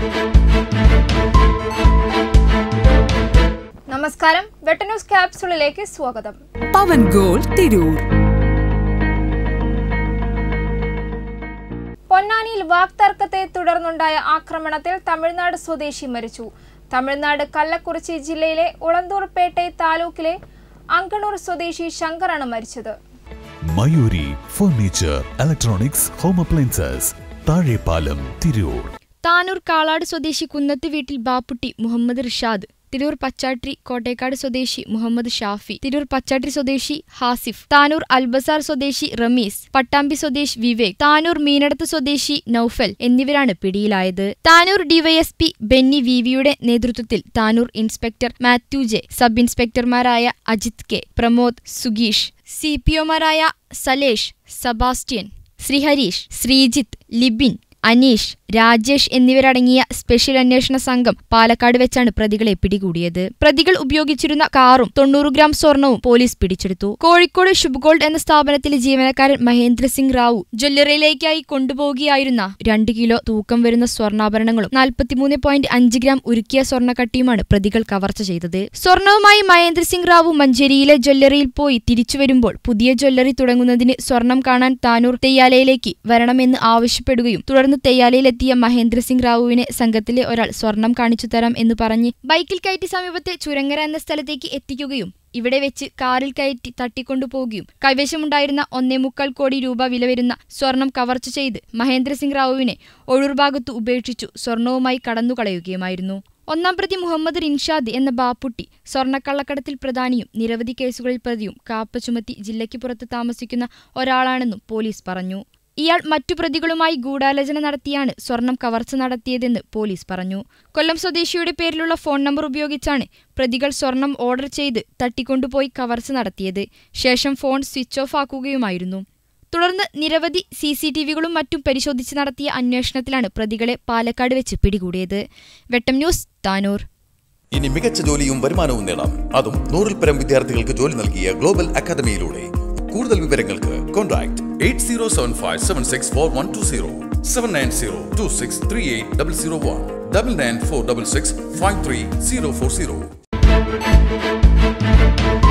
നമസ്കാരം വെട്ടന്യൂസ് ക്യാപ്സുളിലേക്ക് സ്വാഗതം പവൻ ഗോൾ തിരൂർ പൊന്നാനിയിൽ വാക്തർക്കത്തെ തുടർന്നുണ്ടായ ആക്രമണത്തിൽ തമിഴ്നാട് സ്വദേശി മരിച്ചു തമിഴ്നാട് കള്ളക്കുറിച്ചി ജില്ലയിലെ ഉളന്തൂർപേട്ടെ താലൂക്കിലെ അങ്കണൂർ സ്വദേശി ശങ്കറാണ് മരിച്ചത് Mayuri furniture electronics home appliances Thazhepalam Tirur Tanur Kalad സ്വദേശി കുന്നത്ത് വീട്ടിൽ ബാപ്പുട്ടി മുഹമ്മദ് റിഷാദ് തിരൂർ പച്ചാട്രി കോട്ടേക്കാട് സ്വദേശി മുഹമ്മദ് ഷാഫി തിരൂർ പച്ചാട്രി സ്വദേശി ഹാസിഫ് താനൂർ അൽബസാർ സ്വദേശി റമീസ് പട്ടാമ്പി സ്വദേശി വിവേക് താനൂർ മീനടത്ത് സ്വദേശി നൌഫൽ എന്നിവരാണ് പിടിയിലായത് താനൂർ ഡിവൈഎസ്പി ബെന്നി വിവിയുടെ നേതൃത്വത്തിൽ Tanur inspector Mathew J sub ഇൻസ്പെക്ടർമാരായ അജിത് കെ പ്രമോദ് സുഗീഷ് സി പി ഒമാരായ സലേഷ് സബാസ്റ്റ്യൻ ശ്രീഹരീഷ് ശ്രീജിത്ത് ലിബിൻ അനീഷ് രാജേഷ് എന്നിവരടങ്ങിയ സ്പെഷ്യൽ അന്വേഷണ സംഘം പാലക്കാട് വെച്ചാണ് പ്രതികളെ പിടികൂടിയത് പ്രതികൾ ഉപയോഗിച്ചിരുന്ന കാറും തൊണ്ണൂറ് ഗ്രാം സ്വർണവും പോലീസ് പിടിച്ചെടുത്തു കോഴിക്കോട് ശുഭ്ഗോൾഡ് എന്ന സ്ഥാപനത്തിലെ ജീവനക്കാരൻ മഹേന്ദ്ര സിംഗ് റാവു ജ്വല്ലറിയിലേക്കായി കൊണ്ടുപോവുകയായിരുന്ന രണ്ട് കിലോ തൂക്കം വരുന്ന സ്വർണ്ണാഭരണങ്ങളും നാൽപ്പത്തിമൂന്ന് പോയിന്റ് അഞ്ച് ഗ്രാം ഉരുക്കിയ സ്വർണ്ണക്കട്ടിയുമാണ് പ്രതികൾ കവർച്ച ചെയ്തത് സ്വർണവുമായി മഹേന്ദ്ര സിംഗ് റാവു മഞ്ചേരിയിലെ ജ്വല്ലറിയിൽ പോയി തിരിച്ചു വരുമ്പോൾ പുതിയ ജ്വല്ലറി തുടങ്ങുന്നതിന് സ്വർണം കാണാൻ താനൂർ തെയ്യാലയിലേക്ക് വരണമെന്ന് ആവശ്യപ്പെടുകയും തുടർന്ന് തെയ്യാലയിലെത്തിയ മഹേന്ദ്ര സിംഗ് റാവുവിനെ സംഘത്തിലെ ഒരാൾ സ്വർണം കാണിച്ചു തരാം എന്ന് പറഞ്ഞ് ബൈക്കിൽ കയറ്റി സമീപത്തെ ചുരങ്ങര എന്ന സ്ഥലത്തേക്ക് എത്തിക്കുകയും ഇവിടെ വെച്ച് കാറിൽ കയറ്റി തട്ടിക്കൊണ്ടുപോവുകയും കൈവശമുണ്ടായിരുന്ന ഒന്നേ മുക്കാൽ കോടി രൂപ വില വരുന്ന സ്വർണം കവർച്ച ചെയ്ത് മഹേന്ദ്ര സിംഗ് റാവുവിനെ ഒഴൂർഭാഗത്ത് ഉപേക്ഷിച്ചു സ്വർണവുമായി കടന്നുകളയുകയുമായിരുന്നു ഒന്നാം പ്രതി മുഹമ്മദ് റിൻഷാദ് എന്ന ബാപ്പുട്ടി സ്വർണ്ണക്കള്ളക്കടത്തിൽ പ്രധാനിയും നിരവധി കേസുകളിൽ പ്രതിയും കാപ്പ ചുമത്തി ജില്ലയ്ക്ക് പുറത്ത് താമസിക്കുന്ന ഒരാളാണെന്നും പോലീസ് പറഞ്ഞു ഇയാൾ മറ്റു പ്രതികളുമായി ഗൂഢാലോചന നടത്തിയാണ് സ്വർണം കവർച്ച നടത്തിയതെന്ന് പോലീസ് പറഞ്ഞു കൊല്ലം സ്വദേശിയുടെ പേരിലുള്ള ഫോൺ നമ്പർ ഉപയോഗിച്ചാണ് പ്രതികൾ സ്വർണം ഓർഡർ ചെയ്ത് തട്ടിക്കൊണ്ടുപോയി കവർച്ച നടത്തിയത് ശേഷം ഫോൺ സ്വിച്ച് ഓഫ് ആക്കുകയുമായിരുന്നു തുടർന്ന് നിരവധി സി സി ടി വികളും മറ്റും പരിശോധിച്ച് നടത്തിയ അന്വേഷണത്തിലാണ് പ്രതികളെ പാലക്കാട് വെച്ച് പിടികൂടിയത് വെട്ടം ന്യൂസ് താനൂർ ഇനി മികച്ച ജോലിയും വരുമാനവും നേടാം അതും നൂറിൽ പരം വിദ്യാർത്ഥികൾക്ക് ജോലി നൽകിയ ഗ്ലോബൽ അക്കാദമിയിലൂടെ കൂടുതൽ വിവരങ്ങൾക്ക് contact eight zero seven five seven six four one two zero seven nine zero two six three eight double zero one double nine four double six five three zero four zero